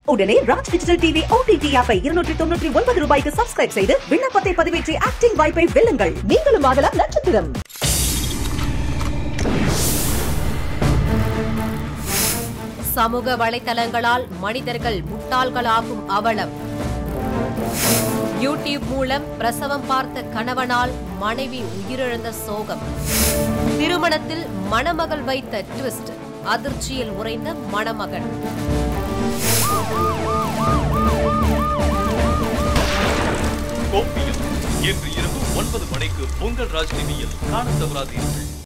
உடனே Raj digital TV OTT ஆப்பை இருநூற்றி தொண்ணூற்றி ஒன்பது ரூபாய்க்கு சப்ஸ்கிரைப் செய்து விண்ணப்பத்தை பதிவேற்றி ஆக்டிங் வாய்ப்பை வெல்லுங்கள் நீங்களும் ஆகலாம் நட்சத்திரம் சமூக வலைதளங்களால் மனிதர்கள் முட்டாள்களாகும் அவலம் யூடியூப் மூலம் பிரசவம் பார்த்த கணவனால் மனைவி உயிரிழந்த சோகம் திருமணத்தில் மணமகள் வைத்த ட்விஸ்ட் அதிர்ச்சியில் உறைந்த மணமகன் கோப்பியம் இன்று இரவு ஒன்பது மணிக்கு உங்கள் ராஜ் டிவியில் காணத் தவறாதீர்கள்